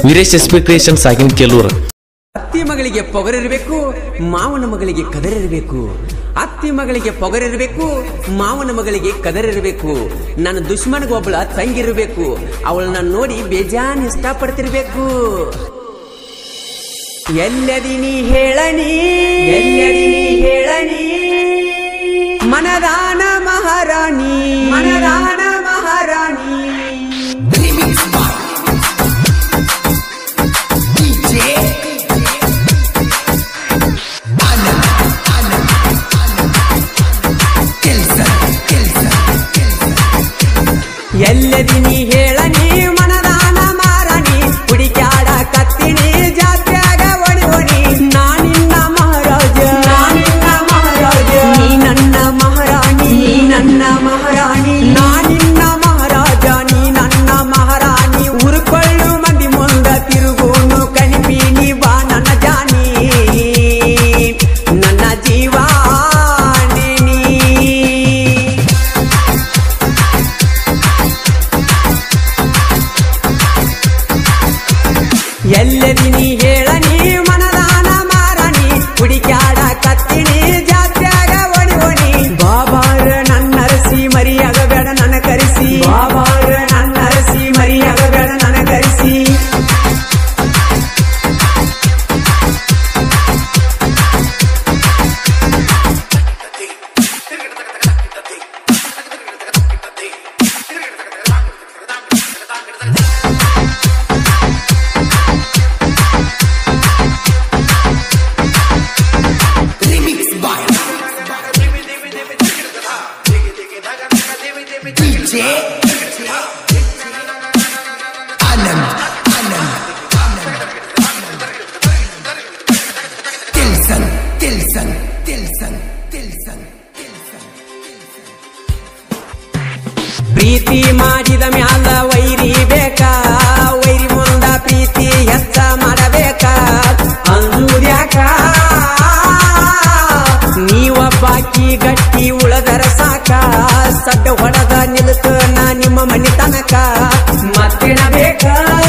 Veeresh S P creation ಸಾಕಿನ ಕೆಲೂರು ಅತ್ತಿ ಮಗಳಿಗೆ ಪೊಗರಿರಬೇಕು ಮಾವನ ಮಗಳಿಗೆ ಕದರಿರಬೇಕು ಅತ್ತಿ ಮಗಳಿಗೆ ಪೊಗರಿರಬೇಕು ಮಾವನ ಮಗಳಿಗೆ ಕದರಿರಬೇಕು ನನ್ನ ದುಶ್ಮನ್ಗೆ ಒಬ್ಬಳ ತಂಗಿರಬೇಕು ಅವಳನ್ನ ನೋಡಿ ಬೇಜಾನ್ ಇಷ್ಟಪಡ್ತಿರ್ಬೇಕು ಎಲ್ಲದಿನಿ ಹೇಳನಿ ಎಲ್ಲದಿನಿ ಹೇಳನಿ ಮನದಾನ ಮಹಾರಾಣಿ ಮನದಾನ ಮಹಾರಾಣಿ ಎಲ್ಲದಿನಿ ಹೇಳನಿ ಮನದಾನ ಮಾರಣಿ ಹುಡುಕ್ಯಾಡ ಕತ್ತಿನಿ ಜಾತ್ಯಾಗ ಒಡಿ ಒಡಿ ನಾನಿನ್ನ ಮಹಾರಾಜ ನಾನಿನ್ನ ಮಹಾರಾಜ ನೀ ನನ್ನ ಮಹಾರಾಣಿ ನೀ ನನ್ನ ಮಹಾರಾಣಿ ನಾನಿನ್ನ ಮಹಾರಾಜ ನೀ ನನ್ನ ಮಹಾರಾಣಿ ಉರುಕೊಳ್ಳು ಮಂದಿ ಮುಂದ ತಿರುಗೋನು ಕಣಿಪೀನಿ ಬಾ ನನ್ನ ಜಾನಿ ನನ್ನ ಜೀವಾಣಿ ನೀ ಎಲ್ಲದಿನಿ ಹೇಳನಿ ಮನದಾನ ಮಾರಣಿ ಹುಡುಕ್ಯಾಡ ಕತ್ತಿನಿ ಜಾತ್ಯಾಗ ಒಡಿ ಒಡಿ ಬಾಬಾರ ನನ್ನರಸಿ ಮರಿಯಾಗ ಬೇಡ ನನ್ನ ಕರೆಸಿ ಬಾಬಾರ ನನ್ನರಸಿ ಮರಿಯಾಗ ಬೇಡ ನನ್ನ ಕರೆಸಿ ಪ್ರೀತಿ ಮಾಡಿದ ಮ್ಯಾಲ ವೈರಿ ಬೇಕ ವೈರಿ ಮುಂದ ಪ್ರೀತಿ ಹೆಚ್ಚ ಮಾಡಬೇಕ ಅಂಜುರ್ಯಾಕ ನೀವೊಬ್ಬಾಕಿ ಗಟ್ಟಿ ಉಳದರ ಸಾಕ ಸಡ್ಡ ಹೊಡೆದ ನಿಲ್ಕ ನಾ ನಿಮ್ಮ ಮನೆ ತನಕ ಮತ್ತೇನ ಬೇಕ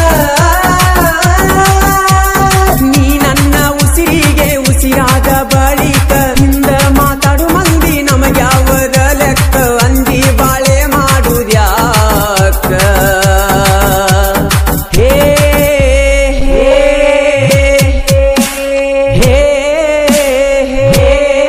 ನೀ ನನ್ನ ಉಸಿರಿಗೆ ಉಸಿರಾದ ಬಳಿಕ ಹಿಂದ ಮಾತಾಡು ಮಂದಿ ನಮಗ್ಯಾವದ ಲೆಕ್ಕ ಅಂದಿ ಬಾಳೆ ಮಾಡುದ್ಯಾಕ ಹೇ ಹೇ ಹೇ ಹೇ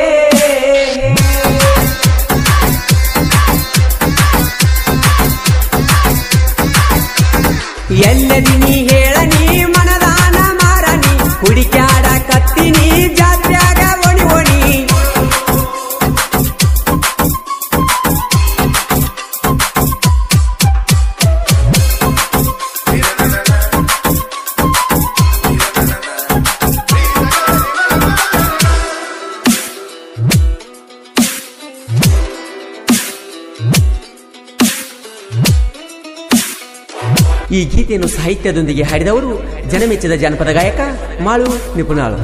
ಎಲ್ಲದಿನಿ ಹೇಳನಿ ಮನದಾನ ಮಾರನಿ ಹುಡುಕ್ಯಾಡ ಕತ್ತಿನಿ ಜಾತ್ಯಾಗ ಒಣಿ ಒಣಿ ಈ ಗೀತೆಯನ್ನು ಸಾಹಿತ್ಯದೊಂದಿಗೆ ಹಾಡಿದವರು ಜನಮೆಚ್ಚಿದ ಜಾನಪದ ಗಾಯಕ ಮಾಳು ನಿಪುಣಾಳು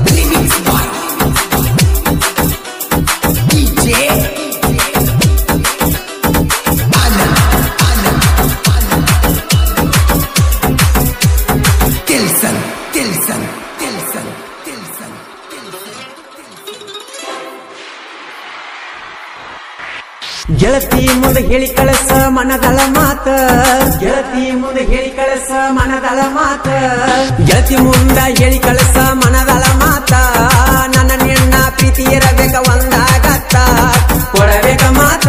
ಗೆಳತಿ ಮುಂದೆ ಹೇಳಿ ಕಳಸ ಮನದಳ ಮಾತ ಗೆಳತಿ ಮುಂದೆ ಹೇಳಿ ಕಳಸ ಮನದಳ ಮಾತ ಗೆಳತಿ ಮುಂದ ಹೇಳಿ ಕಳಸ ಮನದಳ ಮಾತ ನನ್ನ ನಿನ್ನ ಪ್ರೀತಿ ಇರಬೇಕ ಒಂದಾಗತ್ತ ಕೊಡಬೇಕ ಮಾತ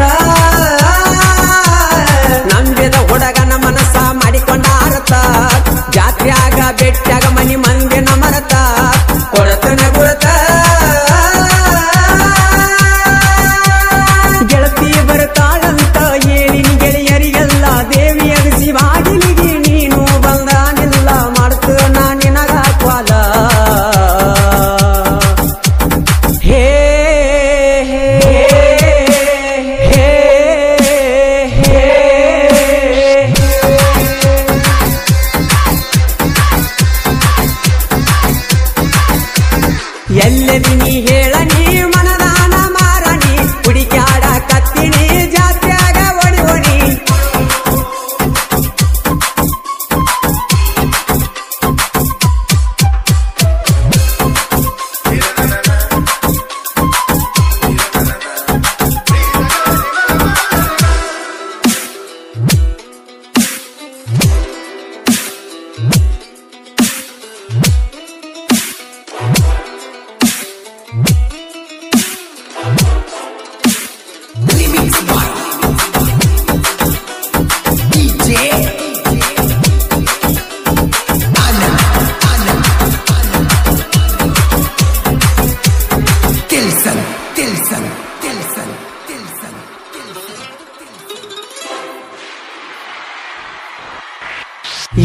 ನಂಬಿದ ಹುಡುಗನ ಮನಸ್ಸ ಮಾಡಿಕೊಂಡ ಅರ್ಥ ಜಾತ್ರೆಯಾಗ ಬೆಟ್ಟಾಗ ಮನಿ ಮಂದಿನ ಮರತ ಕೊಡತನ ಗುರುತ ಗೆಳತಿ ಬರ್ತಾಳಂತ ಹೇಳಿನಿ ಗೆಳೆಯರಿಗೆಲ್ಲ ದೇವಿ ಅಗಸಿ ಬಾಗಿಲಿಗೆ ನೀನು ಬಂದಾನಿಲ್ಲ ಮಾಡ್ತು ನಾ ನಿನಗ ಕ್ವಾಲ ಹೇ ಹೇ ಹೇ ಹೇ ಎಲ್ಲದಿನಿ ಹೇಳನಿ ಮನದಾನ ಮಾರಣಿ ಹುಡುಕ್ಯಾಡ ಕತ್ತಿನಿ ಜಾತ್ಯಾಗ ಒಡಿ ಒಡಿ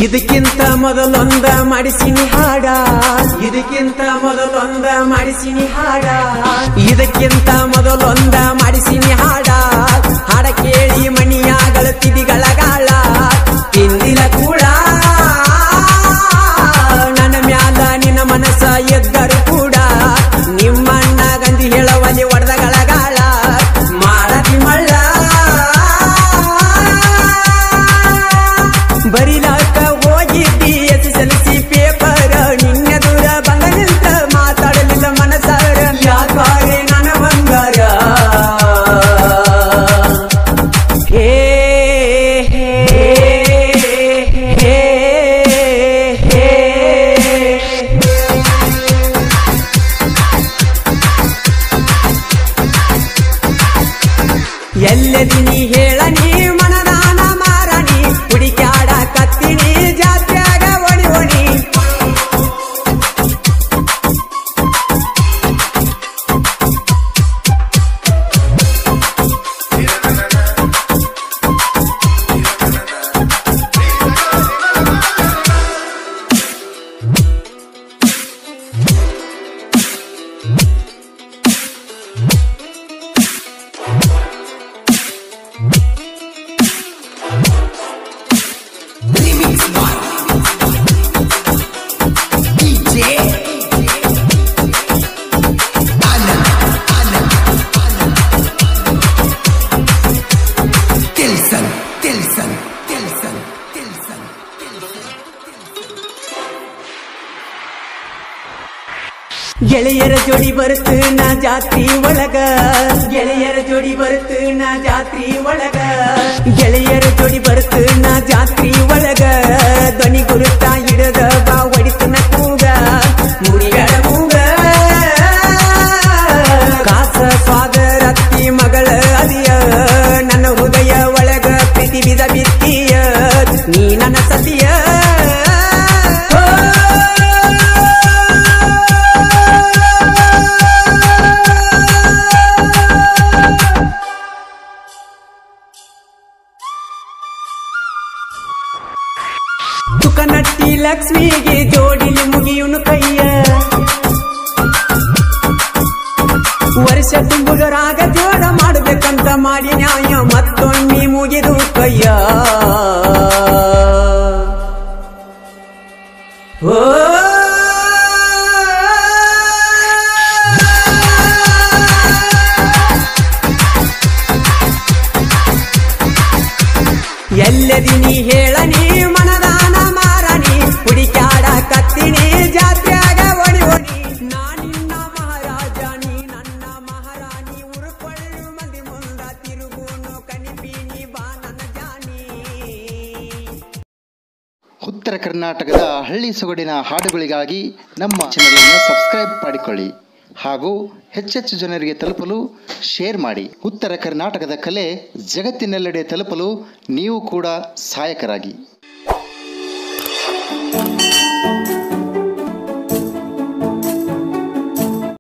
ಇದಕ್ಕಿಂತ ಮೊದಲೊಂದ ಮಾಡಿಸಿನಿ ಹಾಡ ಇದಕ್ಕಿಂತ ಮೊದಲೊಂದ ಮಾಡಿಸಿನಿ ಹಾಡ ಇದಕ್ಕಿಂತ ಮೊದಲೊಂದ ಮಾಡಿಸಿನಿ ಹಾಡ ಹಾಡ ಕೇಳಿ ಮಣಿಯಾಗಳ ತಿದಿಗಳಗಾಳ ತಿಂದಿಲ ಕೂಡ ನನ್ನ ಮ್ಯಾಲ ನಿನ್ನ ಮನಸ್ಸ ಎದ್ದರು ಕೂಡ ನಿಮ್ಮಣ್ಣ ಗಂಜಿ ಹೇಳವಲ್ಲಿ ಒಡೆದಗಳಗಾಳ ಮಾಡತಿ ಮಳ್ಳ ಬರಿಲಾಕ ಹೋಗಿದ್ದಿ S S L C paper ನಿನ್ನ ದೂರ ಬಂದ ನಿಂತ ಮಾತಾಡಲಿಲ್ಲ ಮನಸಾರ ಯಾಕಾರೆ ನನ್ನ ಬಂಗಾರ ಹೇ ಹೇ ಹೇ ಹೇ ಎಲ್ಲದಿನಿ ಹೇಳನಿ ಮನದಾನ ಮಾರಣಿ ಹುಡುಕ್ಯಾಡ ಕತ್ತಿನಿ ಜಾತ್ಯಾಗ ಒಣಿ ಒಣಿ Tilson, Tilson, Tilson, Tilson. ಗೆಳೆಯರ ಜೋಡಿ ಬರುತ್ತ ನಾ ಜಾತ್ರಿ ಒಳಗ ಗೆಳೆಯರ ಜೋಡಿ ಬರುತ್ತ ನಾ ಜಾತ್ರಿ ಒಳಗ ಗೆಳೆಯರ ಜೋಡಿ ಬರುತ್ತ ನಾ ಜಾತ್ರಿ ಒಳಗ ಧ್ವನಿ ಗುರುತ ಹಿಡದ ಬಾ ಹೊಡಿತನ ಕೂಗ ಮುರಿಗಡ ಕೂಗ ಕಾಸ ಸ್ವಾದರತ್ತಿ ಮಗಳ ಅದಿಯ ನನ್ನ ಹೃದಯ ಒಳಗ ಪ್ರೀತಿ ಬಿದ ಬಿತ್ತಿಯ ನೀ ನನ್ನ ಸತಿಯ ತುಕನಟ್ಟಿ ಲಕ್ಷ್ಮಿಗೆ ಜೋಡಿಲಿ ಮುಗಿಯುನು ಕೈಯ ವರ್ಷ ತುಂಬುಗರಾಗ ಜೋಡ ಮಾಡಬೇಕಂತ ಮಾಡಿ ನ್ಯಾಯ ಮತ್ತೊಮ್ಮೆ ಮುಗಿದು ಕೈಯ ಓ ಎಲ್ಲದಿನಿ ಹೇಳನಿ ಮನದಾನ ಮಾರಣಿ ಹುಡುಕ್ಯಾಡ ಕತ್ತಿನಿ ಜಾತ್ಯಾಗ ಒಡಿ ಒಡಿ ನಾನಿನ್ನ ಮಹಾರಾಜ ನೀ ನನ್ನ ಮಹಾರಾಣಿ ಉರುಕೊಳ್ಳು ಮಂದಿ ಮುಂದ ತಿರುಗುನು ಕನಿಪೀನಿ ಬಾ ನನ್ನ ಜಾನಿ ಉತ್ತರ ಕರ್ನಾಟಕದ ಹಳ್ಳಿ ಸೊಗಡಿನ ಹಾಡುಗಳಿಗಾಗಿ ನಮ್ಮ ಚಾನಲನ್ನು ಸಬ್ಸ್ಕ್ರೈಬ್ ಮಾಡಿಕೊಳ್ಳಿ ಹಾಗೂ ಹೆಚ್ಚೆಚ್ಚು ಜನರಿಗೆ ತಲುಪಲು ಶೇರ್ ಮಾಡಿ ಉತ್ತರ ಕರ್ನಾಟಕದ ಕಲೆ ಜಗತ್ತಿನೆಲ್ಲೆಡೆ ತಲುಪಲು ನೀವು ಕೂಡ ಸಹಾಯಕರಾಗಿ